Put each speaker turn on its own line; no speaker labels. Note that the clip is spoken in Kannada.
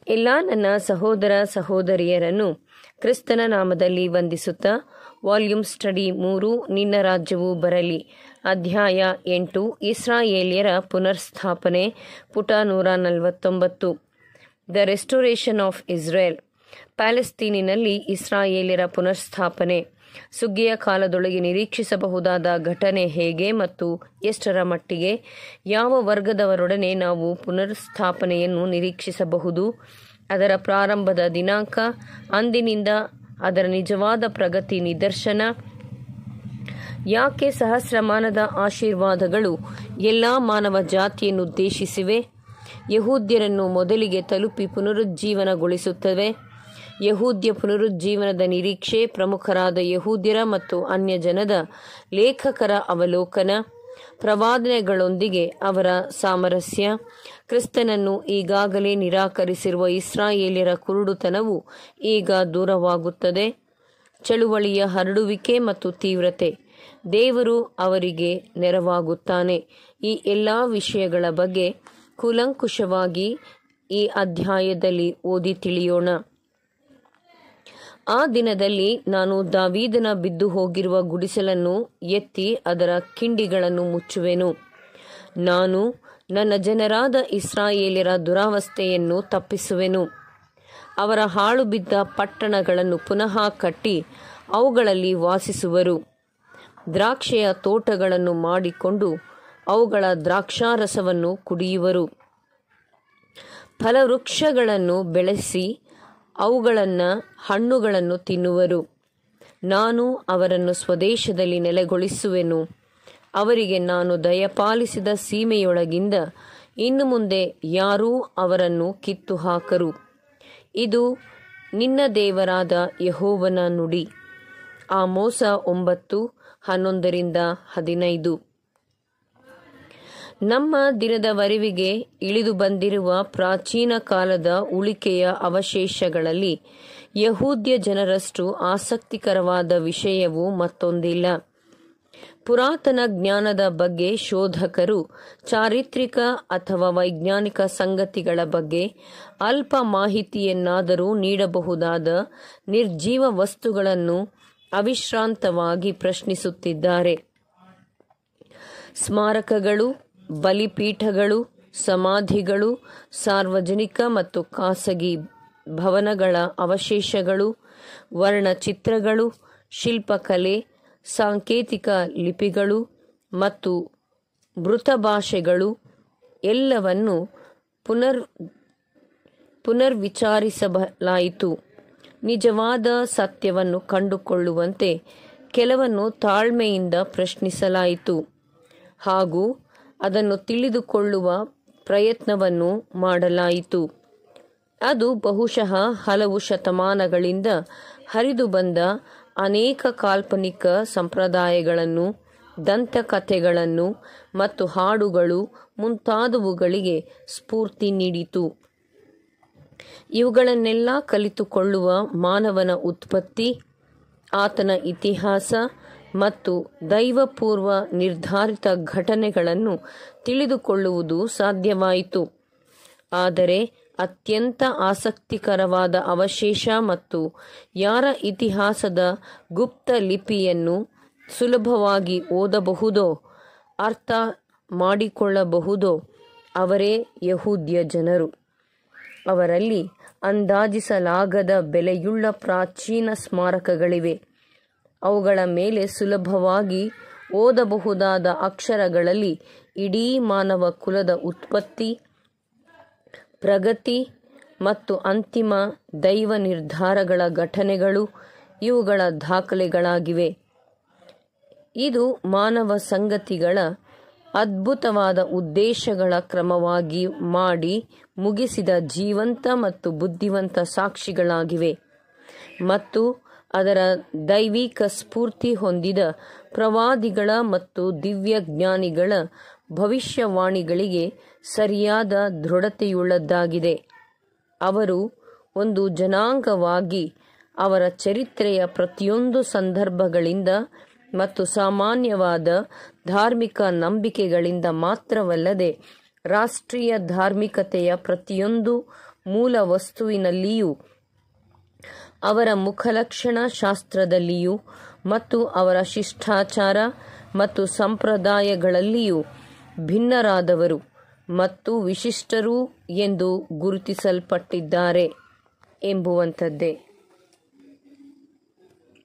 ಎಲ್ಲ ನನ್ನ ಸಹೋದರ ಸಹೋದರಿಯರನ್ನು ಕ್ರಿಸ್ತನ ನಾಮದಲ್ಲಿ ವಂದಿಸುತ್ತಾ ವಾಲ್ಯೂಮ್ ಸ್ಟಡಿ ಮೂರು ನಿನ್ನ ರಾಜ್ಯವು ಬರಲಿ ಅಧ್ಯಾಯ ಎಂಟು ಇಸ್ರಾಯೇಲ್ಯರ ಪುನರ್ಸ್ಥಾಪನೆ ಪುಟ ನೂರ ನಲವತ್ತೊಂಬತ್ತು ದ ರೆಸ್ಟೋರೇಷನ್ ಆಫ್ ಇಸ್ರೇಲ್ ಪ್ಯಾಲೆಸ್ತೀನಿನಲ್ಲಿ ಇಸ್ರಾಯೇಲ್ಯರ ಪುನರ್ಸ್ಥಾಪನೆ ಸುಗ್ಗಿಯ ಕಾಲದೊಳಗೆ ನಿರೀಕ್ಷಿಸಬಹುದಾದ ಘಟನೆ ಹೇಗೆ ಮತ್ತು ಎಷ್ಟರ ಮಟ್ಟಿಗೆ ಯಾವ ವರ್ಗದವರೊಡನೆ ನಾವು ಪುನರ್ಸ್ಥಾಪನೆಯನ್ನು ನಿರೀಕ್ಷಿಸಬಹುದು ಅದರ ಪ್ರಾರಂಭದ ದಿನಾಂಕ ಅಂದಿನಿಂದ ಅದರ ನಿಜವಾದ ಪ್ರಗತಿ ನಿದರ್ಶನ ಯಾಕೆ ಸಹಸ್ರಮಾನದ ಆಶೀರ್ವಾದಗಳು ಎಲ್ಲ ಮಾನವ ಜಾತಿಯನ್ನು ಉದ್ದೇಶಿಸಿವೆ ಯಹೂದ್ಯರನ್ನು ಮೊದಲಿಗೆ ತಲುಪಿ ಪುನರುಜ್ಜೀವನಗೊಳಿಸುತ್ತವೆ ಯಹೂದ್ಯ ಪುನರುಜ್ಜೀವನದ ನಿರೀಕ್ಷೆ ಪ್ರಮುಖರಾದ ಯಹೂದ್ಯರ ಮತ್ತು ಅನ್ಯ ಜನದ ಲೇಖಕರ ಅವಲೋಕನ ಪ್ರವಾದನೆಗಳೊಂದಿಗೆ ಅವರ ಸಾಮರಸ್ಯ ಕ್ರಿಸ್ತನನ್ನು ಈಗಾಗಲೇ ನಿರಾಕರಿಸಿರುವ ಇಸ್ರಾಯೇಲ್ಯರ ಕುರುಡುತನವು ಈಗ ದೂರವಾಗುತ್ತದೆ ಚಳುವಳಿಯ ಹರಡುವಿಕೆ ಮತ್ತು ತೀವ್ರತೆ ದೇವರು ಅವರಿಗೆ ನೆರವಾಗುತ್ತಾನೆ ಈ ಎಲ್ಲ ವಿಷಯಗಳ ಬಗ್ಗೆ ಕೂಲಂಕುಷವಾಗಿ ಈ ಅಧ್ಯಾಯದಲ್ಲಿ ಓದಿ ತಿಳಿಯೋಣ ಆ ದಿನದಲ್ಲಿ ನಾನು ದಾವೀದನ ಬಿದ್ದು ಹೋಗಿರುವ ಗುಡಿಸಲನ್ನು ಎತ್ತಿ ಅದರ ಕಿಂಡಿಗಳನ್ನು ಮುಚ್ಚುವೆನು ನಾನು ನನ್ನ ಜನರಾದ ಇಸ್ರಾಯೇಲ್ಯರ ದುರಾವಸ್ಥೆಯನ್ನು ತಪ್ಪಿಸುವೆನು ಅವರ ಹಾಳು ಬಿದ್ದ ಪಟ್ಟಣಗಳನ್ನು ಪುನಃ ಕಟ್ಟಿ ಅವುಗಳಲ್ಲಿ ವಾಸಿಸುವರು ದ್ರಾಕ್ಷೆಯ ತೋಟಗಳನ್ನು ಮಾಡಿಕೊಂಡು ಅವುಗಳ ದ್ರಾಕ್ಷಾರಸವನ್ನು ಕುಡಿಯುವರು ಫಲವೃಕ್ಷಗಳನ್ನು ಬೆಳೆಸಿ ಅವುಗಳನ್ನು ಹಣ್ಣುಗಳನ್ನು ತಿನ್ನುವರು ನಾನು ಅವರನ್ನು ಸ್ವದೇಶದಲ್ಲಿ ನೆಲೆಗೊಳಿಸುವೆನು ಅವರಿಗೆ ನಾನು ದಯಪಾಲಿಸಿದ ಸೀಮೆಯೊಳಗಿಂದ ಇನ್ನು ಮುಂದೆ ಯಾರೂ ಅವರನ್ನು ಕಿತ್ತು ಹಾಕರು ಇದು ನಿನ್ನ ದೇವರಾದ ಯಹೋವನ ನುಡಿ ಆ ಮೋಸ ಒಂಬತ್ತು ಹನ್ನೊಂದರಿಂದ ಹದಿನೈದು ನಮ್ಮ ದಿನದವರೆವಿಗೆ ಇಳಿದು ಬಂದಿರುವ ಪ್ರಾಚೀನ ಕಾಲದ ಉಳಿಕೆಯ ಅವಶೇಷಗಳಲ್ಲಿ ಯಹೂದ್ಯ ಜನರಷ್ಟು ಆಸಕ್ತಿಕರವಾದ ವಿಷಯವು ಮತ್ತೊಂದಿಲ್ಲ ಪುರಾತನ ಜ್ಞಾನದ ಬಗ್ಗೆ ಶೋಧಕರು ಚಾರಿತ್ರಿಕ ಅಥವಾ ವೈಜ್ಞಾನಿಕ ಸಂಗತಿಗಳ ಬಗ್ಗೆ ಅಲ್ಪ ಮಾಹಿತಿಯನ್ನಾದರೂ ನೀಡಬಹುದಾದ ನಿರ್ಜೀವ ವಸ್ತುಗಳನ್ನು ಅವಿಶ್ರಾಂತವಾಗಿ ಪ್ರಶ್ನಿಸುತ್ತಿದ್ದಾರೆ ಸ್ಮಾರಕಗಳು ಬಲಿಪೀಠಗಳು ಸಮಾಧಿಗಳು ಸಾರ್ವಜನಿಕ ಮತ್ತು ಖಾಸಗಿ ಭವನಗಳ ಅವಶೇಷಗಳು ವರ್ಣಚಿತ್ರಗಳು ಶಿಲ್ಪಕಲೆ ಸಾಂಕೇತಿಕ ಲಿಪಿಗಳು ಮತ್ತು ಮೃತ ಭಾಷೆಗಳು ಎಲ್ಲವನ್ನು ಪುನರ್ ಪುನರ್ವಿಚಾರಿಸಲಾಯಿತು ನಿಜವಾದ ಸತ್ಯವನ್ನು ಕಂಡುಕೊಳ್ಳುವಂತೆ ಕೆಲವನ್ನು ತಾಳ್ಮೆಯಿಂದ ಪ್ರಶ್ನಿಸಲಾಯಿತು ಹಾಗೂ ಅದನ್ನು ತಿಳಿದುಕೊಳ್ಳುವ ಪ್ರಯತ್ನವನ್ನು ಮಾಡಲಾಯಿತು ಅದು ಬಹುಶಃ ಹಲವು ಶತಮಾನಗಳಿಂದ ಹರಿದು ಬಂದ ಅನೇಕ ಕಾಲ್ಪನಿಕ ಸಂಪ್ರದಾಯಗಳನ್ನು ದಂತಕಥೆಗಳನ್ನು ಮತ್ತು ಹಾಡುಗಳು ಮುಂತಾದವುಗಳಿಗೆ ಸ್ಫೂರ್ತಿ ನೀಡಿತು ಇವುಗಳನ್ನೆಲ್ಲ ಕಲಿತುಕೊಳ್ಳುವ ಮಾನವನ ಉತ್ಪತ್ತಿ ಆತನ ಇತಿಹಾಸ ಮತ್ತು ದೈವಪೂರ್ವ ನಿರ್ಧಾರಿತ ಘಟನೆಗಳನ್ನು ತಿಳಿದುಕೊಳ್ಳುವುದು ಸಾಧ್ಯವಾಯಿತು ಆದರೆ ಅತ್ಯಂತ ಆಸಕ್ತಿಕರವಾದ ಅವಶೇಷ ಮತ್ತು ಯಾರ ಇತಿಹಾಸದ ಗುಪ್ತ ಲಿಪಿಯನ್ನು ಸುಲಭವಾಗಿ ಓದಬಹುದೋ ಅರ್ಥ ಮಾಡಿಕೊಳ್ಳಬಹುದೋ ಅವರೇ ಯಹೂದ್ಯ ಜನರು ಅವರಲ್ಲಿ ಅಂದಾಜಿಸಲಾಗದ ಬೆಲೆಯುಳ್ಳ ಪ್ರಾಚೀನ ಸ್ಮಾರಕಗಳಿವೆ ಅವುಗಳ ಮೇಲೆ ಸುಲಭವಾಗಿ ಓದಬಹುದಾದ ಅಕ್ಷರಗಳಲ್ಲಿ ಇಡೀ ಮಾನವ ಕುಲದ ಉತ್ಪತ್ತಿ ಪ್ರಗತಿ ಮತ್ತು ಅಂತಿಮ ದೈವ ನಿರ್ಧಾರಗಳ ಘಟನೆಗಳು ಇವುಗಳ ದಾಖಲೆಗಳಾಗಿವೆ ಇದು ಮಾನವ ಸಂಗತಿಗಳ ಅದ್ಭುತವಾದ ಉದ್ದೇಶಗಳ ಕ್ರಮವಾಗಿ ಮಾಡಿ ಮುಗಿಸಿದ ಜೀವಂತ ಮತ್ತು ಬುದ್ಧಿವಂತ ಸಾಕ್ಷಿಗಳಾಗಿವೆ ಮತ್ತು ಅದರ ದೈವಿಕ ಸ್ಫೂರ್ತಿ ಹೊಂದಿದ ಪ್ರವಾದಿಗಳ ಮತ್ತು ದಿವ್ಯ ಜ್ಞಾನಿಗಳ ಭವಿಷ್ಯವಾಣಿಗಳಿಗೆ ಸರಿಯಾದ ದೃಢತೆಯುಳ್ಳದ್ದಾಗಿದೆ ಅವರು ಒಂದು ಜನಾಂಗವಾಗಿ ಅವರ ಚರಿತ್ರೆಯ ಪ್ರತಿಯೊಂದು ಸಂದರ್ಭಗಳಿಂದ ಮತ್ತು ಸಾಮಾನ್ಯವಾದ ಧಾರ್ಮಿಕ ನಂಬಿಕೆಗಳಿಂದ ಮಾತ್ರವಲ್ಲದೆ ರಾಷ್ಟ್ರೀಯ ಧಾರ್ಮಿಕತೆಯ ಪ್ರತಿಯೊಂದು ಮೂಲ ವಸ್ತುವಿನಲ್ಲಿಯೂ ಅವರ ಮುಖಲಕ್ಷಣ ಶಾಸ್ತ್ರದಲ್ಲಿಯೂ ಮತ್ತು ಅವರ ಶಿಷ್ಟಾಚಾರ ಮತ್ತು ಸಂಪ್ರದಾಯಗಳಲ್ಲಿಯೂ ಭಿನ್ನರಾದವರು ಮತ್ತು ವಿಶಿಷ್ಟರು ಎಂದು ಗುರುತಿಸಲ್ಪಟ್ಟಿದ್ದಾರೆ ಎಂಬುವಂಥದ್ದೇ